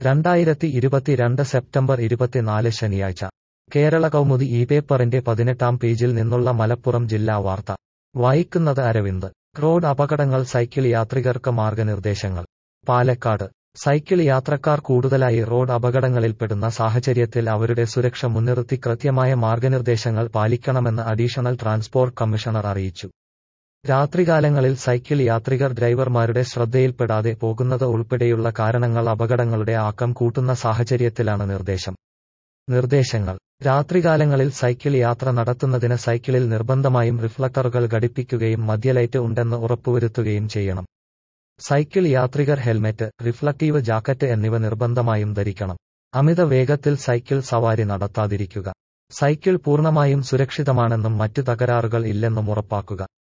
രണ്ടായിരത്തി ഇരുപത്തിരണ്ട് സെപ്റ്റംബർ ഇരുപത്തിനാല് ശനിയാഴ്ച കേരള കൗമുദി ഈ പേപ്പറിന്റെ പതിനെട്ടാം പേജിൽ നിന്നുള്ള മലപ്പുറം ജില്ലാ വാർത്ത വായിക്കുന്നത് അരവിന്ദ് റോഡ് അപകടങ്ങൾ സൈക്കിൾ യാത്രികർക്ക് മാർഗനിർദ്ദേശങ്ങൾ പാലക്കാട് സൈക്കിൾ യാത്രക്കാർ കൂടുതലായി റോഡ് അപകടങ്ങളിൽപ്പെടുന്ന സാഹചര്യത്തിൽ അവരുടെ സുരക്ഷ മുൻനിർത്തി കൃത്യമായ മാർഗനിർദ്ദേശങ്ങൾ പാലിക്കണമെന്ന് അഡീഷണൽ ട്രാൻസ്പോർട്ട് കമ്മീഷണർ അറിയിച്ചു രാത്രികാലങ്ങളിൽ സൈക്കിൾ യാത്രികർ ഡ്രൈവർമാരുടെ ശ്രദ്ധയിൽപ്പെടാതെ പോകുന്നത് ഉൾപ്പെടെയുള്ള കാരണങ്ങൾ അപകടങ്ങളുടെ ആക്കം കൂട്ടുന്ന സാഹചര്യത്തിലാണ് നിർദ്ദേശം നിർദ്ദേശങ്ങൾ രാത്രികാലങ്ങളിൽ സൈക്കിൾ യാത്ര നടത്തുന്നതിന് സൈക്കിളിൽ നിർബന്ധമായും റിഫ്ലക്ടറുകൾ ഘടിപ്പിക്കുകയും മദ്യലൈറ്റ് ഉണ്ടെന്ന് ഉറപ്പുവരുത്തുകയും ചെയ്യണം സൈക്കിൾ യാത്രികർ ഹെൽമെറ്റ് റിഫ്ലക്റ്റീവ് ജാക്കറ്റ് എന്നിവ നിർബന്ധമായും ധരിക്കണം അമിത വേഗത്തിൽ സൈക്കിൾ സവാരി നടത്താതിരിക്കുക സൈക്കിൾ പൂർണ്ണമായും സുരക്ഷിതമാണെന്നും മറ്റു തകരാറുകൾ ഇല്ലെന്നും ഉറപ്പാക്കുക